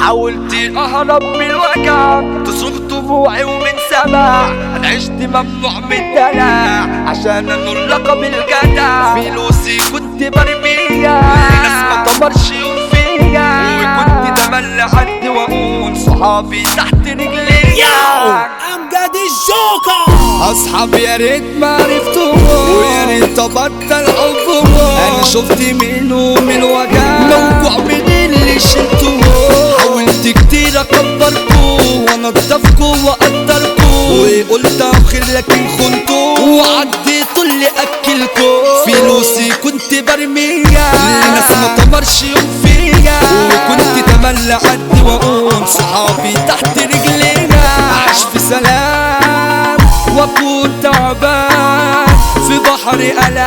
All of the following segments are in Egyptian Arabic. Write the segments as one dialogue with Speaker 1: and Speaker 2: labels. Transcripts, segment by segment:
Speaker 1: حاولت اهرب من الوجع تصرخ دموعي ومن سمع انا عشت ممنوع من الدلع عشان انول لقب الجدع فلوسي كنت برميها ناس ما طمرش يوم فيا وكنت تملى حد واقول صحابي تحت رجليا
Speaker 2: امجد الجوكر
Speaker 1: اصحاب يا ريت ما عرفتهم ويا ريت ابطل حبهم انا شفت منهم الوجع موجوع من اللي شلتهم حاولت كتير اكبركم وانضفكم واقدركم وقلت اخر لكن خنتم وعديتوا اللي اكلكم فلوسي كنت برميها الناس ما تمرش يوم فيا وكنت تملى عدي واقوم صحابي تحت رجلينا عايش في سلام واكون تعبان في بحر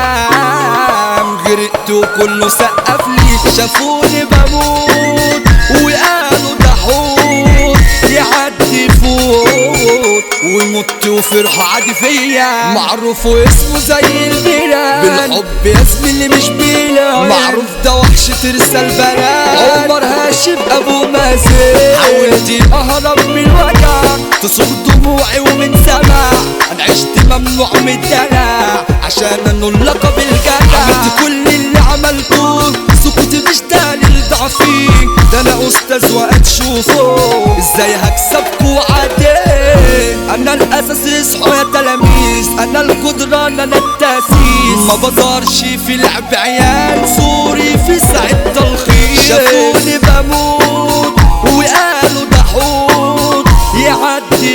Speaker 1: الام غرقت وكله سقف لي شافوني بموت وقالوا ده حوت يعدي فوت ومت وفرحوا عادي فيا معروف واسمه زي البلاد بالحب يا زميلي مش بيلا معروف ده وحش ترسل بلد عمر هاشم ابو مازن حاولت اهرب من الوجع تصب دموعي ومن سمع انا عشت ممنوع من الدلع عشان انول لقب الجدع عملت كل اللي عملته سكوت مش دليل ضعفي ده انا استاذ وقت شوفه ازاي هكسبكوا عادي انا الاساس اصحوا يا تلاميذ انا الجدران انا التاسيس ما بظهرش في لعب عيال سوري في ساعة تلخيص شافوني بموت وقالوا ده حوت يعدي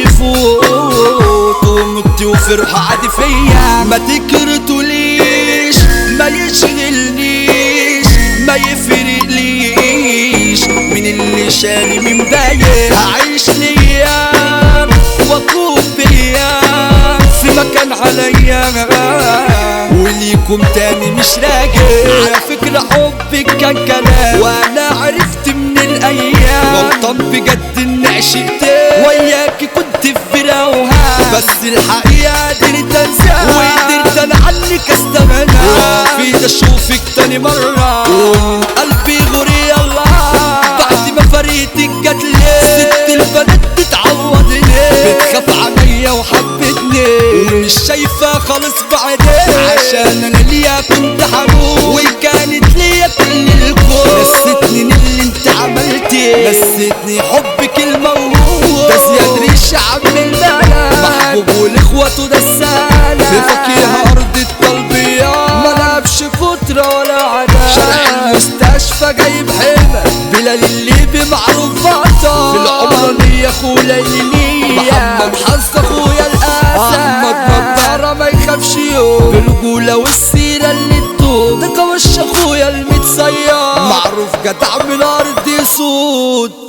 Speaker 1: فوت ومت وفرحة عادي فيا ما تكرتوليش ما يشغلنيش ما يفرقليش من اللي شاني من باين هعيش ليام واكون بيام في مكان عليا وليكم تاني مش راجع على فكرة حبك كان كلام وانا عرفت من الايام غلطان بجد اني عشقت وياكي كنت في فراوها بس الحقيقة قدرت انساها وقدرت انا عنك استغنى في ده اشوفك تاني مرة قلبي غوري الله بعد ما فريتك جات لي ست البنات تتعوض ليه بتخاف عليا وحبتني ومش شايفة خالص بعدين عشان انا ليا كنت حروق وكانت ليا كل الكون نسيتني من اللي انت عملتي نسيتني حبك الموهوب ده زياد ريش عم الملك محبوب والاخوة ده السلام في فقيها ارض الطلبية ما لعبش فترة ولا عدا شارع المستشفى جايب حمى بلال الليبي معروف بطل في العمرانية اخو ليلية محمد حظ اخويا الاسد احمد نضارة ما يخافش يوم بالرجولة والسيرة اللي تدوم ده كوش اخويا المتصير معروف جدع من ارض سود